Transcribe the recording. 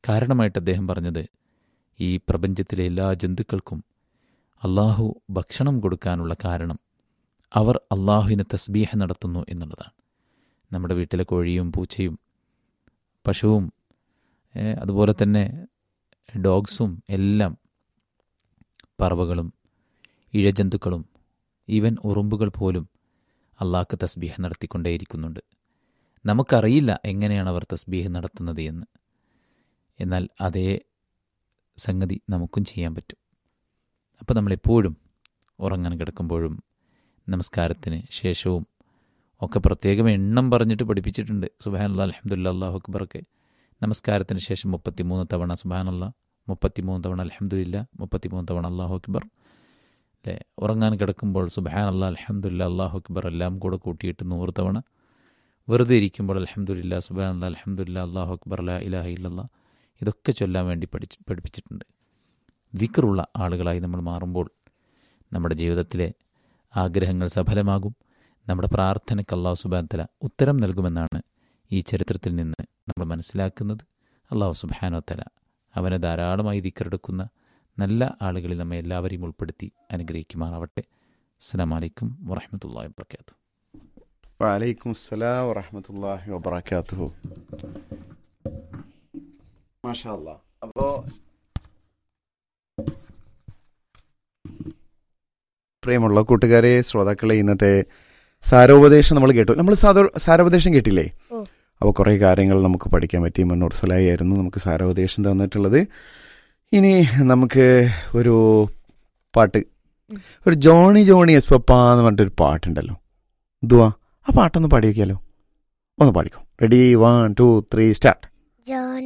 കാരണമായിട്ട് അദ്ദേഹം പറഞ്ഞത് ഈ പ്രപഞ്ചത്തിലെ എല്ലാ ജന്തുക്കൾക്കും അള്ളാഹു ഭക്ഷണം കൊടുക്കാനുള്ള കാരണം അവർ അള്ളാഹുവിന് തസ്ബീഹ നടത്തുന്നു എന്നുള്ളതാണ് നമ്മുടെ വീട്ടിലെ കോഴിയും പൂച്ചയും പശുവും ഏ, അതുപോലെ തന്നെ ഡോഗ്സും എല്ലാം പറവകളും ഇഴജന്തുക്കളും ഈവൻ ഉറുമ്പുകൾ പോലും അള്ളാഹ്ക്ക് തസ്ബീഹ് നടത്തിക്കൊണ്ടേയിരിക്കുന്നുണ്ട് നമുക്കറിയില്ല എങ്ങനെയാണ് അവർ തസ്ബീഹ് നടത്തുന്നത് എന്ന് എന്നാൽ അതേ സംഗതി നമുക്കും ചെയ്യാൻ പറ്റും അപ്പോൾ നമ്മളെപ്പോഴും ഉറങ്ങാൻ കിടക്കുമ്പോഴും നമസ്കാരത്തിന് ശേഷവും ഒക്കെ പ്രത്യേകം എണ്ണം പറഞ്ഞിട്ട് പഠിപ്പിച്ചിട്ടുണ്ട് സുബാനുള്ള അലഹമുല്ല അള്ളാഹു അക്ബർക്ക് നമസ്കാരത്തിന് ശേഷം മുപ്പത്തിമൂന്ന് തവണ സുബാനല്ല മുപ്പത്തിമൂന്ന് തവണ അലഹമുല്ല മുപ്പത്തിമൂന്ന് തവണ അള്ളാഹു അക്ബർ അല്ലേ ഉറങ്ങാൻ കിടക്കുമ്പോൾ സുബാൻ അല്ലാ അലഹമുല്ല അള്ളാഹു അക്ബർ എല്ലാം കൂടെ കൂട്ടിയിട്ട് നൂറ് തവണ വെറുതെ ഇരിക്കുമ്പോൾ അലഹമുല്ല സുബാൻ അല്ലാ അലഹമുല്ല അള്ളാഹു അക്ബർ അല്ല ഇലാഹ ഇല്ലല്ലാ ഇതൊക്കെ ചൊല്ലാൻ വേണ്ടി പഠിച്ച് പഠിപ്പിച്ചിട്ടുണ്ട് ദിക്കറുള്ള ആളുകളായി നമ്മൾ മാറുമ്പോൾ നമ്മുടെ ജീവിതത്തിലെ ആഗ്രഹങ്ങൾ സഫലമാകും നമ്മുടെ പ്രാർത്ഥനയ്ക്ക് അള്ളാഹു സുബാൻ തല ഉത്തരം നൽകുമെന്നാണ് ഈ ചരിത്രത്തിൽ നിന്ന് നമ്മൾ മനസ്സിലാക്കുന്നത് അള്ളാഹു സുബാനോ തല അവനെ ധാരാളമായി ദിക്കറെടുക്കുന്ന നല്ല ആളുകളിൽ നമ്മെ എല്ലാവരെയും ഉൾപ്പെടുത്തി അനുഗ്രഹിക്കുമാറാവട്ടെ അസ്സാം വലൈക്കും വറഹമത്തല്ലാ വാത്തു വലൈക്കും അസ്സലാം വറഹമത്തല്ലാഹി വബറകാതുഹു മാഷാ അല്ലാ അപ്പോൾ പ്രിയമുള്ള കൂട്ടുകാരെ ശ്രോതാക്കളെ ഇന്നത്തെ സാരോപദേശം നമ്മൾ കേട്ടു നമ്മൾ സാധോ- സാരോപദേശം കേട്ടില്ലേ ഓ. അപ്പോൾ കുറേ കാര്യങ്ങൾ നമുക്ക് പഠിക്കാൻ പറ്റി മുന്നോട്ട് സലായി ആയിരുന്നു നമുക്ക് സാരോപദേശം തന്നിട്ടുള്ളത് ഇനി നമുക്ക് ഒരു പാട്ട് ഉം. ഒരു ജോണി ജോണി എസ് പപ്പ എന്ന് പറഞ്ഞിട്ടൊരു പാട്ടുണ്ടല്ലോ ദുവാ ആ പാട്ടൊന്ന് പാടി നോക്കിയാലോ ഒന്ന് പാടിക്കോ ready one two three start John